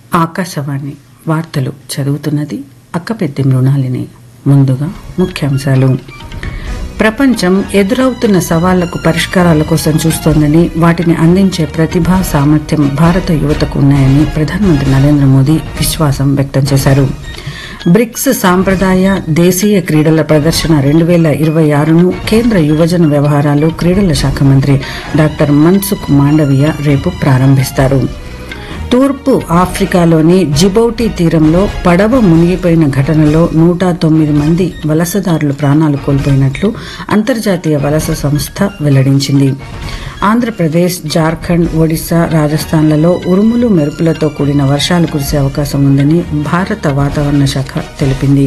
ఆకాశవాణి వార్తలు చదువుతున్నది అక్కపెద్ది మృణాలిని ముందుగా ముఖ్యాంశాలు ప్రపంచం ఎదురవుతున్న సవాళ్లకు పరిష్కారాల కోసం చూస్తోందని వాటిని అందించే ప్రతిభ సామర్థ్యం భారత యువతకు ఉన్నాయని ప్రధానమంత్రి నరేంద్ర మోదీ విశ్వాసం వ్యక్తం చేశారు బ్రిక్స్ సాంప్రదాయ దేశీయ క్రీడల ప్రదర్శన రెండు వేల ఇరవై ఆరును కేంద్ర యువజన వ్యవహారాలు క్రీడల శాఖ మంత్రి డాక్టర్ మన్సుఖ్ మాండవీయ రేపు ప్రారంభిస్తారు తూర్పు ఆఫ్రికాలోని జిబౌటి తీరంలో పడవ మునిగిపోయిన ఘటనలో నూట తొమ్మిది మంది వలసదారులు ప్రాణాలు కోల్పోయినట్లు అంతర్జాతీయ వలస సంస్థ వెల్లడించింది ఆంధ్రప్రదేశ్ జార్ఖండ్ ఒడిశా రాజస్థాన్లలో ఉరుములు మెరుపులతో కూడిన వర్షాలు కురిసే అవకాశం ఉందని భారత వాతావరణ శాఖ తెలిపింది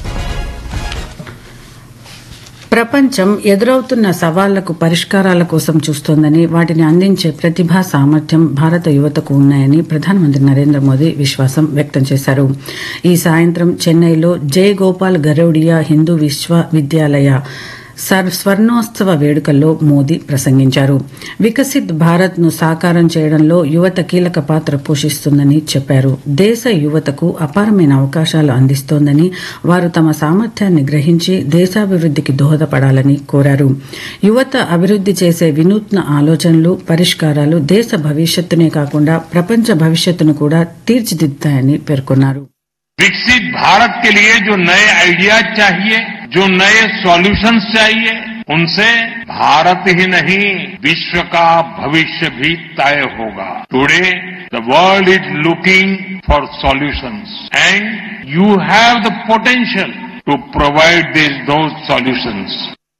ప్రపంచం ఎదురవుతున్న సవాళ్లకు పరిష్కారాల కోసం చూస్తోందని వాటిని అందించే ప్రతిభ సామర్థ్యం భారత యువతకు ఉన్నాయని ప్రధానమంత్రి నరేంద్ర మోదీ విశ్వాసం వ్యక్తం చేశారు ఈ సాయంత్రం చెన్నైలో జయ గోపాల్ గరౌడియా హిందూ విశ్వవిద్యాలయ సర్ స్వర్ణోత్సవ వేడుకల్లో మోదీ ప్రసంగించారు వికసిత్ భారత్ ను సాకారం చేయడంలో యువత కీలక పాత్ర పోషిస్తుందని చెప్పారు దేశ యువతకు అపారమైన అవకాశాలు అందిస్తోందని వారు తమ సామర్థ్యాన్ని గ్రహించి దేశాభివృద్ధికి దోహదపడాలని కోరారు యువత అభివృద్ధి చేసే వినూత్న ఆలోచనలు పరిష్కారాలు దేశ భవిష్యత్తునే కాకుండా ప్రపంచ భవిష్యత్తును కూడా తీర్చిదిద్దుతాయని పేర్కొన్నారు विकसित भारत के लिए जो नए आइडियाज चाहिए जो नए सॉल्यूशंस चाहिए उनसे भारत ही नहीं विश्व का भविष्य भी तय होगा today the world is looking for solutions and you have the potential to provide this those solutions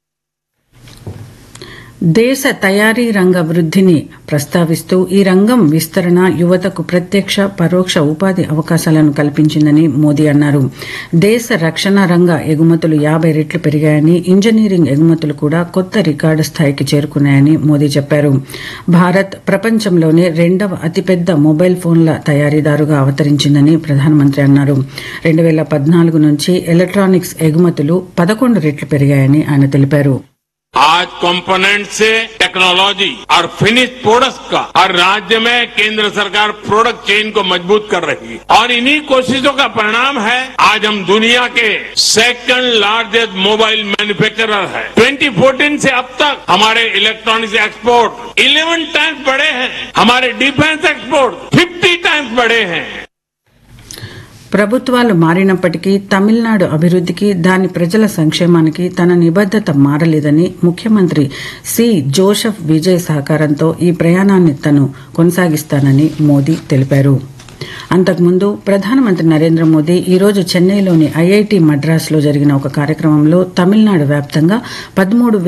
దేశ తయారీ రంగ వృద్ధిని ప్రస్తావిస్తూ ఈ రంగం విస్తరణ యువతకు ప్రత్యక్ష పరోక్ష ఉపాధి అవకాశాలను కల్పించిందని మోదీ అన్నారు దేశ రక్షణ రంగ ఎగుమతులు యాభై రెట్లు పెరిగాయని ఇంజనీరింగ్ ఎగుమతులు కూడా కొత్త రికార్డు స్థాయికి చేరుకున్నాయని మోదీ చెప్పారు భారత్ ప్రపంచంలోనే రెండవ అతిపెద్ద మొబైల్ ఫోన్ల తయారీదారుగా అవతరించిందని ప్రధానమంత్రి అన్నారు రెండు వేల పద్నాలుగు నుంచి ఎలక్ట్రానిక్స్ ఎగుమతులు పదకొండు రెట్లు పెరిగాయని ఆయన తెలిపారు आज कंपोनेंट से टेक्नोलॉजी और फिनिश प्रोडक्ट्स का हर राज्य में केंद्र सरकार प्रोडक्ट चेन को मजबूत कर रही है और इन्हीं कोशिशों का परिणाम है आज हम दुनिया के सेकंड लार्जेस्ट मोबाइल मैन्युफैक्चरर है 2014 से अब तक हमारे इलेक्ट्रॉनिक्स एक्सपोर्ट 11 टाइम्स बढ़े हैं हमारे डिफेंस एक्सपोर्ट 50 टाइम्स बढ़े हैं ప్రభుత్వాలు మారినప్పటికీ తమిళనాడు అభివృద్ధికి దాని ప్రజల సంక్షేమానికి తన నిబద్దత మారలేదని ముఖ్యమంత్రి సి జోసెఫ్ విజయ్ సహకారంతో ఈ ప్రయాణాన్ని తను కొనసాగిస్తానని మోదీ తెలిపారు అంతకుముందు ప్రధానమంత్రి నరేంద్ర మోదీ ఈరోజు చెన్నైలోని ఐఐటి మద్రాసులో జరిగిన ఒక కార్యక్రమంలో తమిళనాడు వ్యాప్తంగా పదమూడు